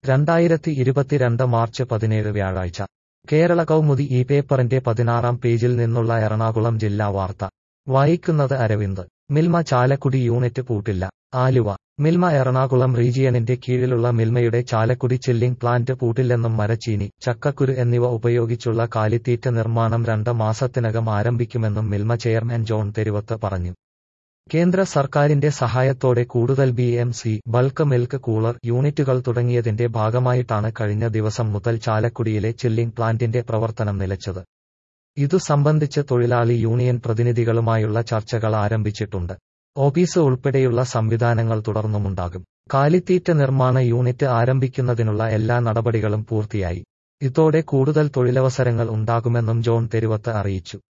രണ്ടായിരത്തി ഇരുപത്തിരണ്ട് മാർച്ച് പതിനേഴ് വ്യാഴാഴ്ച കേരള കൗമുദി ഈ പേപ്പറിന്റെ പതിനാറാം പേജിൽ നിന്നുള്ള എറണാകുളം ജില്ലാ വാർത്ത വായിക്കുന്നത് അരവിന്ദ് മിൽമ ചാലക്കുടി യൂണിറ്റ് പൂട്ടില്ല ആലുവ മിൽമ എറണാകുളം റീജിയണിന്റെ കീഴിലുള്ള മിൽമയുടെ ചാലക്കുടി ചില്ലിംഗ് പ്ലാന്റ് പൂട്ടില്ലെന്നും മരച്ചീനി ചക്കക്കുരു എന്നിവ ഉപയോഗിച്ചുള്ള കാലിത്തീറ്റ നിർമ്മാണം രണ്ട് മാസത്തിനകം ആരംഭിക്കുമെന്നും മിൽമ ചെയർമാൻ ജോൺ തെരുവത്ത് പറഞ്ഞു കേന്ദ്ര സർക്കാരിന്റെ സഹായത്തോടെ കൂടുതൽ B M C bulk milk cooler യൂണിറ്റുകൾ തുടങ്ങിയതിന്റെ ഭാഗമായിട്ടാണ് കഴിഞ്ഞ ദിവസം മുതൽ ചാലക്കുടിയിലെ ചില്ലിംഗ് പ്ലാന്റിന്റെ പ്രവർത്തനം നിലച്ചത് ഇതു സംബന്ധിച്ച് തൊഴിലാളി യൂണിയൻ പ്രതിനിധികളുമായുള്ള ചർച്ചകൾ ആരംഭിച്ചിട്ടുണ്ട് ഓഫീസ് ഉൾപ്പെടെയുള്ള സംവിധാനങ്ങൾ തുടർന്നുമുണ്ടാകും കാലിത്തീറ്റ നിർമ്മാണ യൂണിറ്റ് ആരംഭിക്കുന്നതിനുള്ള എല്ലാ നടപടികളും പൂർത്തിയായി ഇതോടെ കൂടുതൽ തൊഴിലവസരങ്ങൾ ഉണ്ടാകുമെന്നും ജോൺ തെരുവത്ത് അറിയിച്ചു